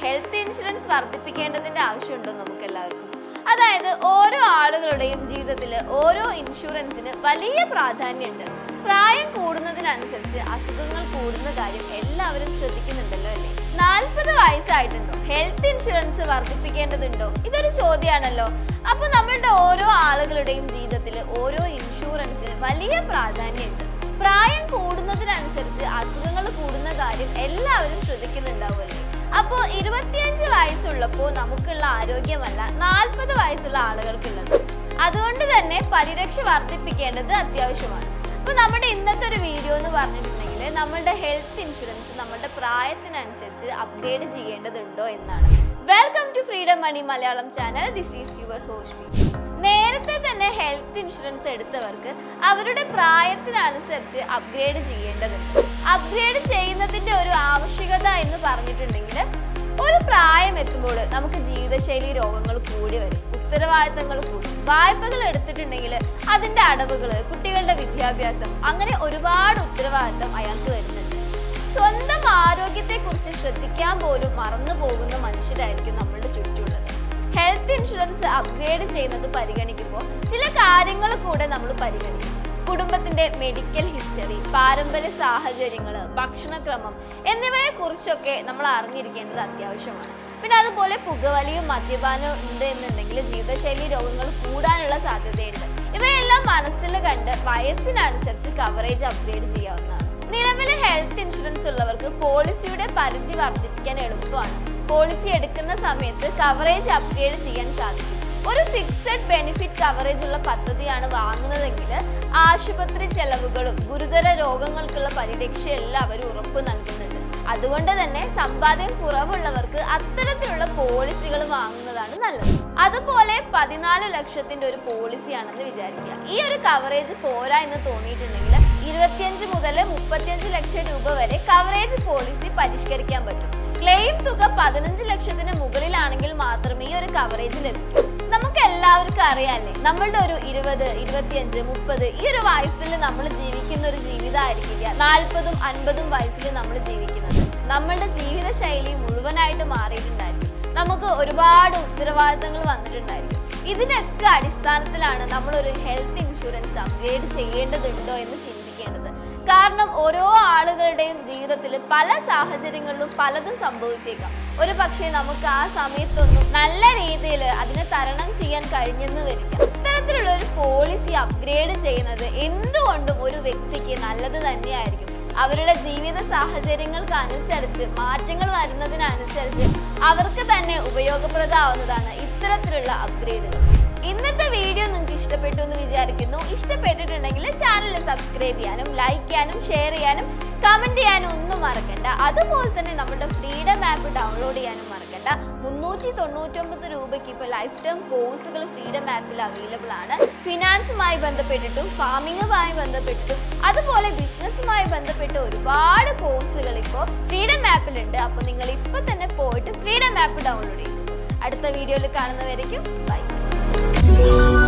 health insurance വർദ്ധിപ്പിക്കേണ്ടതിന്റെ ആവശ്യമുണ്ടോ നമുക്ക് എല്ലാവർക്കും അതായത് ഓരോ ആളുകളുടെയും ജീവിതത്തിൽ ഓരോ ഇൻഷുറൻസിന് വലിയ പ്രാധാന്യമുണ്ട് പ്രായം കൂടുന്നതിനനുസരിച്ച് അസുഖങ്ങൾ കൂടുന്ന കാര്യം എല്ലാവരും ശ്രദ്ധിക്കുന്നുണ്ടല്ലോ അല്ലേ നാൽപ്പത് വയസ്സായിട്ടുണ്ടോ ഹെൽത്ത് ഇൻഷുറൻസ് വർദ്ധിപ്പിക്കേണ്ടതുണ്ടോ ഇതൊരു ചോദ്യമാണല്ലോ അപ്പൊ നമ്മളുടെ ഓരോ ആളുകളുടെയും ജീവിതത്തിൽ ഓരോ ഇൻഷുറൻസിന് വലിയ പ്രാധാന്യമുണ്ട് പ്രായം കൂടുന്നതിനനുസരിച്ച് അസുഖങ്ങൾ കൂടുന്ന കാര്യം എല്ലാവരും ശ്രദ്ധിക്കുന്നുണ്ടാവുമല്ലേ അപ്പോൾ ഇരുപത്തിയഞ്ച് വയസ്സുള്ളപ്പോൾ നമുക്കുള്ള ആരോഗ്യമല്ല നാൽപ്പത് വയസ്സുള്ള ആളുകൾക്കുള്ളത് അതുകൊണ്ട് തന്നെ പരിരക്ഷ വർദ്ധിപ്പിക്കേണ്ടത് അത്യാവശ്യമാണ് അപ്പോൾ നമ്മുടെ ഇന്നത്തെ ഒരു വീഡിയോ എന്ന് പറഞ്ഞിട്ടുണ്ടെങ്കിൽ നമ്മളുടെ ഹെൽത്ത് ഇൻഷുറൻസ് നമ്മുടെ പ്രായത്തിനനുസരിച്ച് അപ്ഗ്രേഡ് ചെയ്യേണ്ടതുണ്ടോ എന്നാണ് welcome to freedom money Malayalam channel this is your host നേരത്തെ തന്നെ ഹെൽത്ത് ഇൻഷുറൻസ് എടുത്തവർക്ക് അവരുടെ പ്രായത്തിനനുസരിച്ച് അപ്ഗ്രേഡ് ചെയ്യേണ്ടതുണ്ട് അപ്ഗ്രേഡ് ചെയ്യുന്നതിന്റെ ഒരു ആവശ്യകത എന്ന് പറഞ്ഞിട്ടുണ്ടെങ്കിൽ ഒരു പ്രായം എത്തുമ്പോൾ നമുക്ക് ജീവിതശൈലി രോഗങ്ങൾ കൂടി വരും ഉത്തരവാദിത്തങ്ങൾ കൂടും വായ്പകൾ എടുത്തിട്ടുണ്ടെങ്കിൽ അതിന്റെ അടവുകൾ കുട്ടികളുടെ വിദ്യാഭ്യാസം അങ്ങനെ ഒരുപാട് ഉത്തരവാദിത്തം അയാൾക്ക് വരുന്നുണ്ട് സ്വന്തം ആരോഗ്യത്തെക്കുറിച്ച് ശ്രദ്ധിക്കാൻ പോലും മറന്നു പോകുന്ന മനുഷ്യരായിരിക്കും നമ്മളുടെ ചുറ്റുമുള്ളത് ഹെൽത്ത് ഇൻഷുറൻസ് അപ്ഗ്രേഡ് ചെയ്യുന്നത് പരിഗണിക്കുമ്പോൾ ചില കാര്യങ്ങൾ കൂടെ നമ്മൾ പരിഗണിക്കും കുടുംബത്തിന്റെ മെഡിക്കൽ ഹിസ്റ്ററി പാരമ്പര്യ സാഹചര്യങ്ങൾ ഭക്ഷണക്രമം എന്നിവയെ കുറിച്ചൊക്കെ നമ്മൾ അറിഞ്ഞിരിക്കേണ്ടത് അത്യാവശ്യമാണ് പിന്നെ അതുപോലെ പുകവലിയും മദ്യപാനവും ഉണ്ട് എന്നുണ്ടെങ്കിൽ ജീവിതശൈലി രോഗങ്ങൾ കൂടാനുള്ള സാധ്യതയുണ്ട് ഇവയെല്ലാം മനസ്സിൽ കണ്ട് വയസ്സിനനുസരിച്ച് കവറേജ് അപ്ഗ്രേഡ് ചെയ്യാവുന്നതാണ് നിലവിലെ ഹെൽത്ത് ഇൻഷുറൻസ് ഉള്ളവർക്ക് പോളിസിയുടെ പരിധി വർദ്ധിപ്പിക്കാൻ എളുപ്പമാണ് പോളിസി എടുക്കുന്ന സമയത്ത് കവറേജ് അപ്ഗ്രേഡ് ചെയ്യാൻ സാധിക്കും ഒരു ഫിക്സഡ് ബെനിഫിറ്റ് കവറേജ് ഉള്ള പദ്ധതിയാണ് വാങ്ങുന്നതെങ്കിൽ ആശുപത്രി ചെലവുകളും ഗുരുതര രോഗങ്ങൾക്കുള്ള പരിരക്ഷയെല്ലാം അവർ ഉറപ്പ് നൽകുന്നുണ്ട് അതുകൊണ്ട് തന്നെ സമ്പാദ്യം കുറവുള്ളവർക്ക് അത്തരത്തിലുള്ള പോളിസികൾ വാങ്ങുന്നതാണ് നല്ലത് അതുപോലെ പതിനാല് ലക്ഷത്തിന്റെ ഒരു പോളിസിയാണെന്ന് വിചാരിക്കുക ഈ ഒരു കവറേജ് പോരാ എന്ന് തോന്നിയിട്ടുണ്ടെങ്കിൽ ഇരുപത്തിയഞ്ച് മുതൽ മുപ്പത്തിയഞ്ച് ലക്ഷം രൂപ വരെ കവറേജ് പോളിസി പരിഷ്കരിക്കാൻ പറ്റും ക്ലെയിം തുക പതിനഞ്ച് ലക്ഷത്തിന് മുകളിലാണെങ്കിൽ മാത്രമേ ഈ ഒരു കവറേജ് ലഭിക്കൂ നമുക്ക് എല്ലാവർക്കും അറിയാല്ലേ നമ്മളുടെ ഒരു ഇരുപത് ഇരുപത്തിയഞ്ച് മുപ്പത് ഈ ഒരു വയസ്സിൽ നമ്മൾ ജീവിക്കുന്ന ഒരു ജീവിതമായിരിക്കില്ല നാൽപ്പതും അൻപതും വയസ്സിൽ നമ്മൾ ജീവിക്കുന്നത് നമ്മളുടെ ജീവിതശൈലി മുഴുവനായിട്ട് മാറിയിട്ടുണ്ടായിരിക്കും നമുക്ക് ഒരുപാട് ഉത്തരവാദിത്തങ്ങൾ വന്നിട്ടുണ്ടായിരിക്കും ഇതിനൊക്കെ അടിസ്ഥാനത്തിലാണ് നമ്മൾ ഒരു ഹെൽത്ത് ഇൻഷുറൻസ് അപ്ഗ്രേഡ് ചെയ്യേണ്ടതുണ്ടോ എന്ന് ചിന്തിക്കേണ്ടത് കാരണം ഓരോ ആളുകളുടെയും ജീവിതത്തിൽ പല സാഹചര്യങ്ങളിലും പലതും സംഭവിച്ചേക്കാം ഒരു പക്ഷേ നമുക്ക് ആ സമയത്തൊന്നും നല്ല രീതിയിൽ അതിനെ തരണം ചെയ്യാൻ കഴിഞ്ഞെന്ന് വരില്ല ഇത്തരത്തിലുള്ള ഒരു പോളിസി അപ്ഗ്രേഡ് ചെയ്യുന്നത് എന്തുകൊണ്ടും ഒരു വ്യക്തിക്ക് നല്ലത് തന്നെയായിരിക്കും അവരുടെ ജീവിത സാഹചര്യങ്ങൾക്ക് അനുസരിച്ച് മാറ്റങ്ങൾ വരുന്നതിനനുസരിച്ച് അവർക്ക് തന്നെ ഉപയോഗപ്രദമാവുന്നതാണ് ഇത്തരത്തിലുള്ള അപ്ഗ്രേഡുകൾ ഇന്നത്തെ വീഡിയോ നിങ്ങൾക്ക് ഇഷ്ടപ്പെട്ടു എന്ന് വിചാരിക്കുന്നു ഇഷ്ടപ്പെട്ടിട്ടുണ്ടെങ്കിൽ ചാനൽ സബ്സ്ക്രൈബ് ചെയ്യാനും ലൈക്ക് ചെയ്യാനും ഷെയർ ചെയ്യാനും കമന്റ് ചെയ്യാനും ഒന്നും മറക്കണ്ട അതുപോലെ തന്നെ നമ്മുടെ ഫ്രീഡം ആപ്പ് ഡൗൺലോഡ് ചെയ്യാനും മറക്കണ്ട മുന്നൂറ്റി തൊണ്ണൂറ്റൊമ്പത് രൂപയ്ക്ക് ഇപ്പോൾ ലൈഫ് ടേം കോഴ്സുകൾ ഫ്രീഡം ആപ്പിൽ അവൈലബിൾ ആണ് ഫിനാൻസുമായി ബന്ധപ്പെട്ടിട്ടും ഫാമിങ്ങുമായി ബന്ധപ്പെട്ടിട്ടും അതുപോലെ ബിസിനസ്സുമായി ബന്ധപ്പെട്ട് ഒരുപാട് കോഴ്സുകൾ ഇപ്പോൾ ഫ്രീഡം ആപ്പിലുണ്ട് അപ്പോൾ നിങ്ങൾ ഇപ്പോൾ തന്നെ പോയിട്ട് ഫ്രീഡം ആപ്പ് ഡൗൺലോഡ് ചെയ്യും അടുത്ത വീഡിയോയിൽ കാണുന്നവരേക്കും ബൈ